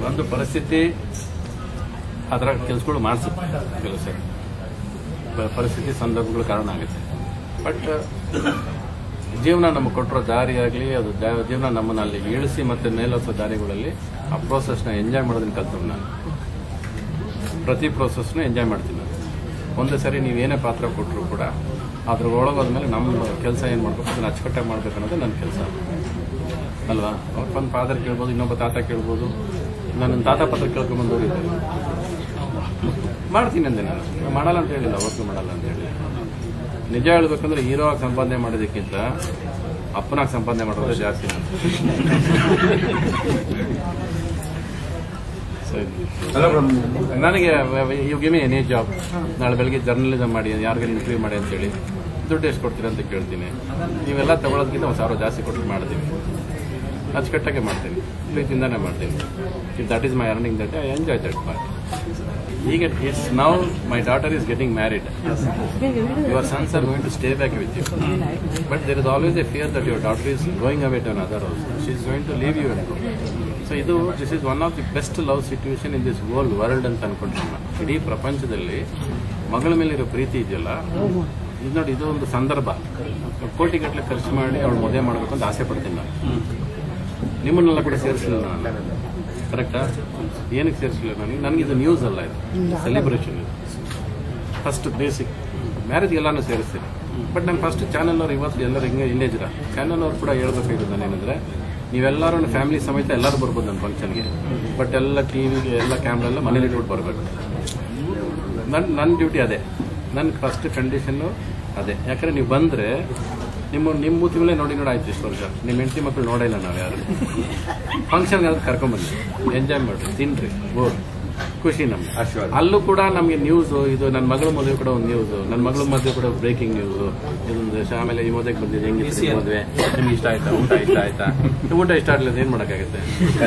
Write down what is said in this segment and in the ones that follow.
ಒಂದು ಪರಿಸ್ಥಿತಿ ಅದರ ಕೆಲಸಗಳು ಮಾಡಿಸುತ್ತೆ ಕೆಲಸ ಪ- ಪರಿಸ್ಥಿತಿ ಸಂದರ್ಭಗಳು ಕಾರಣ ಆಗುತ್ತೆ ಬಟ್ ಜೀವನ ನಮಗೆ ಕೊಟ್ಟಿರೋ ದಾರಿಯಾಗಲಿ ಅದು ಜಾ- ಜೀವನ ನಮ್ಮನ್ನ ಅಲ್ಲಿ ಇಳಿಸಿ ಮತ್ತೆ ಮೇಲೋಸೋ ದಾರಿಗಳಲ್ಲಿ ಆ ಪ್ರೋಸೆಸ್ನ ಎಂಜಾಯ್ ಮಾಡೋದನ್ನ ಕಲ್ತು ನಾನು ಪ್ರತಿ ಪ್ರೋಸೆಸ್ನು ಎಂಜಾಯ್ ಮಾಡ್ತೀನಿ ನಾನು ಒಂದೇ ಸರಿ ನೀವು ಏನೇ ಪಾತ್ರ ಕೊಟ್ಟರು ಕೂಡ ಅದ್ರ ಒಳಗೋದ್ಮೇಲೆ ನಮ್ಮ ಕೆಲಸ ಏನು ಮಾಡ್ಬೇಕು ಅದನ್ನ ಅಚ್ಚುಕಟ್ಟಾಗಿ ಮಾಡ್ಬೇಕು ಅನ್ನೋದು ನನ್ನ ಕೆಲಸ ಅಲ್ವಾ ಅವ್ರ ಬಂದು ಫಾದರ್ ಕೇಳ್ಬೋದು ಇನ್ನೊಬ್ಬ ತಾತ ಕೇಳ್ಬೋದು ನನ್ನ ತಾತ ಪತ್ರ ಕೇಳ್ಕೊಂಬಂದವ್ರು ಇದ್ದಾರೆ ಮಾಡ್ತೀನಿ ಅಂದೆ ನಾನು ನಾನು ಮಾಡಲ್ಲ ಅಂತ ಹೇಳಿಲ್ಲ ಅವತ್ತು ಮಾಡಲ್ಲ ಅಂತ ಹೇಳಿ ನಿಜ ಹೇಳ್ಬೇಕಂದ್ರೆ ಹೀರೋ ಆಗಿ ಸಂಪಾದನೆ ಮಾಡೋದಕ್ಕಿಂತ ಅಪ್ಪನಾಗಿ ಸಂಪಾದನೆ ಮಾಡೋದು ಜಾಸ್ತಿ ನಾನು ಸರಿ ನನಗೆ you give me any job ನಾಳೆ ಬೆಳಗ್ಗೆ ಜರ್ನಲಿಸಮ್ ಮಾಡಿ ಯಾರಿಗಾರು ಇಂಟರ್ವ್ಯೂ ಮಾಡಿ ಅಂತೇಳಿ ದುಡ್ಡು ಎಷ್ಟು ಕೊಡ್ತೀರಾ ಅಂತ ಕೇಳ್ತೀನಿ ನೀವೆಲ್ಲ ತಗೊಳ್ಳೋದಕ್ಕಿಂತ ಒಂದು ಸಾವಿರ ಜಾಸ್ತಿ ಕೊಟ್ಟು ಮಾಡ್ತೀನಿ ಅಚ್ಚುಕಟ್ಟಾಗೆ ಮಾಡ್ತೀನಿ ಪ್ರೀತಿಯಿಂದಾನೇ ಮಾಡ್ತೀನಿ if that is my earning that I enjoy that part ಈಗ it's now my daughter is getting married your sons are going to stay back with you but there is always a fear that your daughter is going away to other also she is going to leave you and so ಇದು this is one of the best love situation in this world world ಅಂತ ಅನ್ಕೊಂಡಿದ್ದೀನಿ ನಾನು. ಇಡೀ ಪ್ರಪಂಚದಲ್ಲಿ ಮಗಳ ಮೇಲಿರೋ ಪ್ರೀತಿ ಇದೆಯಲ್ಲ ಇದು ನೋಡಿ ಇದು ಒಂದು ಸಂದರ್ಭ ಕೋಟಿಗಟ್ಟಲೆ ಖರ್ಚು ಮಾಡಿ ಅವಳು ಮದುವೆ ಮಾಡಬೇಕು ಅಂತ ಆಸೆ ಪಡ್ತೀನಿ ನಾನು ನಿಮ್ಮನ್ನೆಲ್ಲ ಕೂಡ ಸೇರಿಸಲಿಲ್ಲ ನಾನು ಕರೆಕ್ಟಾ ಏನಕ್ಕೆ ಸೇರಿಸಲಿಲ್ಲ ನನಗೆ ನನಗೆ ಇದು ನ್ಯೂಸ್ ಅಲ್ಲ ಇದು ಸೆಲೆಬ್ರೇಷನ್ ಇದು ಫಸ್ಟ್ ಬೇಸಿಕ್ ಮ್ಯಾರೇಜ್ ಎಲ್ಲಾನು ಸೇರಿಸ್ತೀನಿ ಬಟ್ ನಾನು ಫಸ್ಟ್ ಚಾನಲ್ ಅವ್ರು ಇವತ್ತು ಎಲ್ಲರೂ ಹಿಂಗೆ ಇಲ್ಲೇ ಇದ್ದೀರಾ ಚಾನಲ್ ಅವ್ರು ಕೂಡ ಹೇಳ್ಬೇಕಾಗಿದ್ದು ನಾನು ಏನಂದ್ರೆ ನೀವೆಲ್ಲರೂ ಫ್ಯಾಮಿಲಿ ಸಮೇತ ಎಲ್ಲರೂ ಬರ್ಬೋದು ನನ್ನ ಫಂಕ್ಷನ್ಗೆ ಬಟ್ ಎಲ್ಲ ಟಿವಿಗೆ ಎಲ್ಲ ಕ್ಯಾಮ್ರಾ ಎಲ್ಲ ಮನೇಲಿ ಇಟ್ಬಿಟ್ಟು ಬರಬೇಕು ನನ್ನ ನನ್ನ ಡ್ಯೂಟಿ ಅದೇ ನನ್ನ ಫಸ್ಟ್ ಕಂಡೀಷನ್ನು ಅದೇ ಯಾಕಂದ್ರೆ ನೀವು ಬಂದರೆ ನಿಮ್ಮ ನಿಮ್ಮ ಮೂತಿ ಮೇಲೆ ನೋಡಿ ನೋಡಿ ಆಯ್ತು ಇಷ್ಟು ವರ್ಷ ನಿಮ್ಮ ಹೆಂಡತಿ ಮಕ್ಕಳು ನೋಡೇ ಇಲ್ಲ ನಾವು ಯಾರು ಫಂಕ್ಷನ್ಗೆ ಅದು ಕರ್ಕೊಂಬನ್ನಿ ಎಂಜಾಯ್ ಮಾಡ್ರಿ ತಿನ್ರಿ ಬೋರ್ ಖುಷಿ ನಮ್ಗೆ ಆಶೀರ್ವಾದ. ಅಲ್ಲೂ ಕೂಡ ನಮಗೆ ನ್ಯೂಸ್ ಇದು ನನ್ನ ಮಗಳ ಮದುವೆ ಕೂಡ ಒಂದು ನ್ಯೂಸ್ ನನ್ನ ಮಗಳ ಮದುವೆ ಕೂಡ ಬ್ರೇಕಿಂಗ್ ನ್ಯೂಸ್ ಇದೊಂದು ಶ- ಆಮೇಲೆ ಈ ಮದುವೆಗೆ ಬಂದಿದೆ ಹೆಂಗಿತ್ತು ಈ ಮದುವೆ ನಿಮ್ಗೆ ಇಷ್ಟ ಆಯ್ತಾ ಊಟ ಇಷ್ಟ ಆಯ್ತಾ ಊಟ ಇಷ್ಟ ಆಗ್ಲಿಲ್ಲ ಏನ್ ಮಾಡಕ್ಕಾಗತ್ತೆ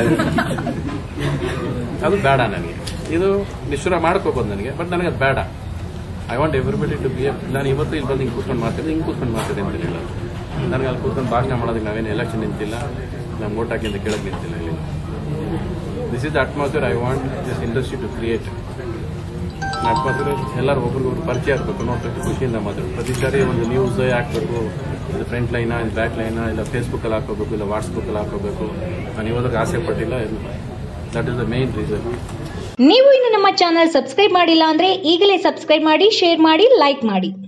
ಅದು ಬೇಡ ನನಗೆ ಇದು ನಿಶ್ಚರ ಮಾಡ್ಕೋಬೋದು ನನಗೆ ಬಟ್ ನನಗೆ ಅದು ಬೇಡ I want everybody to be ನಾನು ಇವತ್ತು ಇಲ್ಲಿ ಬಂದು ಹಿಂಗೆ ಕೂತ್ಕೊಂಡು ಮಾತಾಡಿದೆ ಹಿಂಗೆ ಕೂತ್ಕೊಂಡು ಮಾತಾಡಿದೆ ಅಂತ ಹೇಳಿಲ್ಲ ನನಗೆ ಅಲ್ಲಿ ಕೂತ್ಕೊಂಡು ಭಾಷಣ ಮಾಡೋದಕ್ಕೆ ನಾವೇನು ಎಲೆಕ್ಷನ್ ನಿಂತಿಲ್ಲ ನಮ್ಮ ಓಟ್ ಹಾಕಿ ಅಂತ ಕೆಳಗೆ ನಿಂತಿಲ್ಲ ಇಲ್ಲಿ this is the atmosphere I want this industry to create atmosphere ಎಲ್ಲರೂ ಒಬ್ರಿಗೊಬ್ರು ಪರಿಚಯ ಆಗಬೇಕು ನೋಡ್ಬೇಕು ಖುಷಿಯಿಂದ ಮಾತಾಡಬೇಕು ಪ್ರತಿ ಸಾರಿ ಒಂದು ನ್ಯೂಸ್ ಹಾಕ್ಬೇಕು ಇದು ಫ್ರಂಟ್ ಲೈನಾ ಇದು ಬ್ಯಾಕ್ ಲೈನಾ ಇಲ್ಲ ಫೇಸ್ಬುಕ್ಕಲ್ಲಿ ಹಾಕೋಬೇಕು ಇಲ್ಲ ವಾಟ್ಸಪ್ಪಲ್ಲಿ ಹಾಕೋಬೇಕು ನಾನು ಇವತ್ತಿಗೆ ಆಸೆ ಪಟ್ಟಿಲ್ಲ that is the main reason ನೀವು ಇನ್ನು ನಮ್ಮ ಚಾನಲ್ ಸಬ್ಸ್ಕ್ರೈಬ್ ಮಾಡಿಲ್ಲ ಅಂದ್ರೆ ಈಗಲೇ ಸಬ್ಸ್ಕ್ರೈಬ್ ಮಾಡಿ ಶೇರ್ ಮಾಡಿ ಲೈಕ್ ಮಾಡಿ